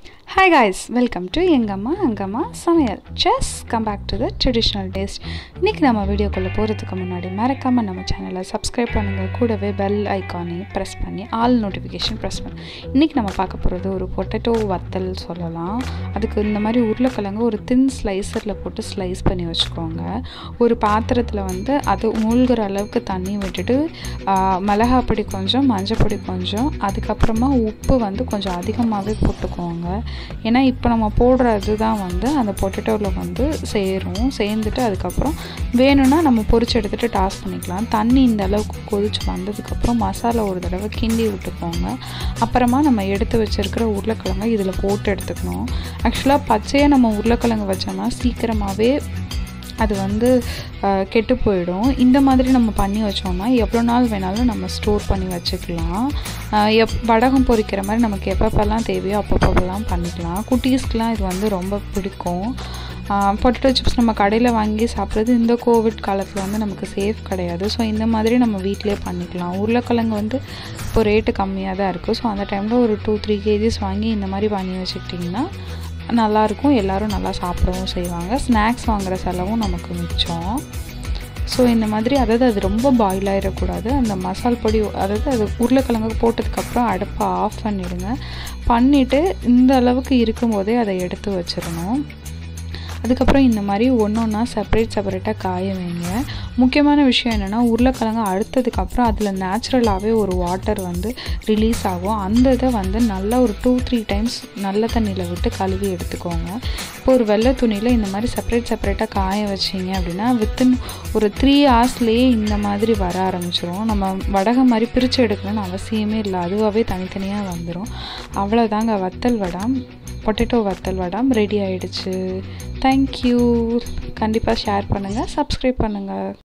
hi guys welcome to எங்கம்மா அங்கம்மா சமையல் just come back to the traditional taste இன்றைக்கி நம்ம வீடியோக்குள்ளே போகிறதுக்கு முன்னாடி மறக்காமல் நம்ம சேனலை சப்ஸ்கிரைப் பண்ணுங்கள் கூடவே பெல் ஐக்கானையும் ப்ரெஸ் பண்ணி ஆல் நோட்டிஃபிகேஷன் ப்ரெஸ் பண்ணு இன்றைக்கி நம்ம பார்க்க போகிறது ஒரு பொட்டேட்டோ வத்தல் சொல்லலாம் அதுக்கு இந்த மாதிரி உருளைக்கிழங்கு ஒரு தின் ஸ்லைசரில் போட்டு ஸ்லைஸ் பண்ணி வச்சுக்கோங்க ஒரு பாத்திரத்தில் வந்து அது மூழ்கிற அளவுக்கு தண்ணி விட்டுட்டு மிளகாய் பொடி கொஞ்சம் மஞ்சள் பொடி கொஞ்சம் அதுக்கப்புறமா உப்பு வந்து கொஞ்சம் அதிகமாகவே போட்டுக்கோங்க ஏன்னா இப்போ நம்ம போடுறது தான் வந்து அந்த பொட்டேட்டோவில் வந்து சேரும் சேர்ந்துட்டு அதுக்கப்புறம் வேணும்னா நம்ம பொரிச்சு எடுத்துகிட்டு டாஸ் பண்ணிக்கலாம் தண்ணி இந்த அளவுக்கு கொதிச்சு வந்ததுக்கப்புறம் மசாலா ஒரு தடவை கிண்டி விட்டுக்கோங்க அப்புறமா நம்ம எடுத்து வச்சுருக்கிற உருளைக்கிழங்கை இதில் போட்டு எடுத்துக்கணும் ஆக்சுவலாக பச்சையாக நம்ம உருளைக்கிழங்கு வச்சோம்னா சீக்கிரமாகவே அது வந்து கெட்டு போயிடும் இந்த மாதிரி நம்ம பண்ணி வச்சோம்னா எவ்வளோ நாள் வேணாலும் நம்ம ஸ்டோர் பண்ணி வச்சுக்கலாம் எப் வடகம் பொரிக்கிற மாதிரி நமக்கு எப்பப்பெல்லாம் தேவையோ அப்பப்போலாம் பண்ணிக்கலாம் குட்டீஸ்க்கெலாம் இது வந்து ரொம்ப பிடிக்கும் பொட்டேட்டோ சிப்ஸ் நம்ம கடையில் வாங்கி சாப்பிட்றது இந்த கோவிட் காலத்தில் வந்து நமக்கு சேஃப் கிடையாது ஸோ இந்த மாதிரி நம்ம வீட்டிலே பண்ணிக்கலாம் உருளைக்கிழங்கு வந்து இப்போ ரேட்டு கம்மியாக தான் இருக்குது ஸோ அந்த டைமில் ஒரு டூ த்ரீ கேஜிஸ் வாங்கி இந்த மாதிரி பண்ணி வச்சுக்கிட்டிங்கன்னா நல்லாயிருக்கும் எல்லோரும் நல்லா சாப்பிடவும் செய்வாங்க ஸ்நாக்ஸ் வாங்குகிற செலவும் நமக்கு மிச்சம் ஸோ இந்த மாதிரி அதாவது அது ரொம்ப பாயில் ஆகிடக்கூடாது அந்த மசால் பொடி அதாவது அது உருளைக்கிழங்கு போட்டதுக்கப்புறம் அடுப்பை ஆஃப் பண்ணிவிடுங்க பண்ணிவிட்டு இந்த அளவுக்கு இருக்கும்போதே அதை எடுத்து வச்சிடணும் அதுக்கப்புறம் இந்த மாதிரி ஒன்று ஒன்றா செப்பரேட் செப்பரேட்டாக காய வைங்க முக்கியமான விஷயம் என்னென்னா உருளைக்கிழங்கு அழுத்ததுக்கப்புறம் அதில் நேச்சுரலாகவே ஒரு வாட்டர் வந்து ரிலீஸ் ஆகும் அந்த இதை வந்து நல்லா ஒரு டூ த்ரீ டைம்ஸ் நல்ல தண்ணியில் விட்டு கழுவி எடுத்துக்கோங்க இப்போ ஒரு வெள்ளை துணியில் இந்த மாதிரி செப்பரேட் செப்பரேட்டாக காய வச்சிங்க அப்படின்னா வித்தின் ஒரு த்ரீ ஹவர்ஸ்லேயே இந்த மாதிரி வர ஆரம்பிச்சிரும் நம்ம வடகை மாதிரி பிரித்து எடுக்கணும்னு அவசியமே இல்லை அதுவாகவே தனித்தனியாக வந்துடும் அவ்வளோதாங்க வத்தல் வடம் பொட்டேட்டோ வத்தல் வடம் ரெடி ஆகிடுச்சு தேங்க்யூ கண்டிப்பாக ஷேர் பண்ணுங்கள் சப்ஸ்கிரைப் பண்ணுங்கள்